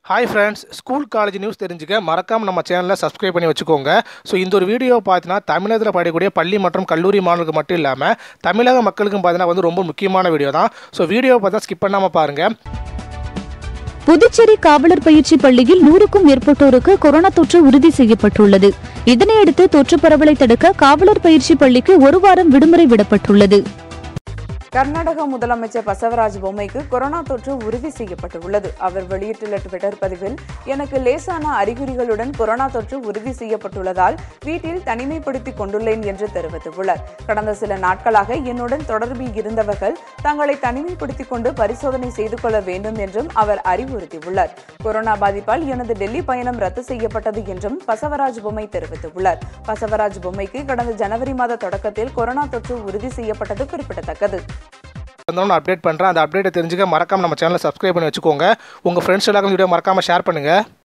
hi friends school college news தெரிஞ்சுக்க மறக்காம நம்ம சேனலை சப்ஸ்கிரைப் பண்ணி வச்சுக்கோங்க ஸோ இந்த ஒரு வீடியோ பார்த்தீங்கன்னா தமிழகத்தில் படிக்கக்கூடிய பள்ளி மற்றும் கல்லூரி மாணவர்களுக்கு மட்டும் இல்லாமல் தமிழக மக்களுக்கும் பார்த்தீங்கன்னா வந்து ரொம்ப முக்கியமான வீடியோ தான் ஸோ வீடியோ பார்த்தா ஸ்கிப் பண்ணாமல் பாருங்கள் புதுச்சேரி காவலர் பயிற்சி பள்ளியில் நூறுக்கும் மேற்பட்டோருக்கு கொரோனா தொற்று உறுதி செய்யப்பட்டுள்ளது இதனையடுத்து தொற்று பரவலை தடுக்க காவலர் பயிற்சி பள்ளிக்கு ஒரு வாரம் விடுமுறை விடப்பட்டுள்ளது கர்நாடக முதலமைச்சர் பசவராஜ் பொம்மைக்கு கொரோனா தொற்று உறுதி செய்யப்பட்டுள்ளது அவர் வெளியிட்டுள்ள ட்விட்டர் பதிவில் எனக்கு லேசான அறிகுறிகளுடன் கொரோனா தொற்று உறுதி செய்யப்பட்டுள்ளதால் வீட்டில் தனிமைப்படுத்திக் கொண்டுள்ளேன் என்று தெரிவித்துள்ளார் கடந்த சில நாட்களாக என்னுடன் தொடர்பில் இருந்தவர்கள் தங்களை தனிமைப்படுத்திக் கொண்டு பரிசோதனை செய்து கொள்ள வேண்டும் என்றும் அவர் அறிவுறுத்தியுள்ளார் கொரோனா பாதிப்பால் எனது டெல்லி பயணம் ரத்து செய்யப்பட்டது என்றும் பசவராஜ் பொம்மை தெரிவித்துள்ளார் பசவராஜ் பொம்மைக்கு கடந்த ஜனவரி மாத தொடக்கத்தில் கொரோனா தொற்று உறுதி செய்யப்பட்டது குறிப்பிடத்தக்கது வந்தோன்னு அப்டேட் பண்ணுறேன் அந்த அப்டேட்டை தெரிஞ்சுக்க மறக்காம நம்ம சேனலை சப்ஸ்கிரைப் பண்ணி வச்சுக்கோங்க உங்கள் ஃப்ரெண்ட்ஸ் எல்லாருக்கும் வீடியோ மறக்காமல் ஷேர் பண்ணுங்கள்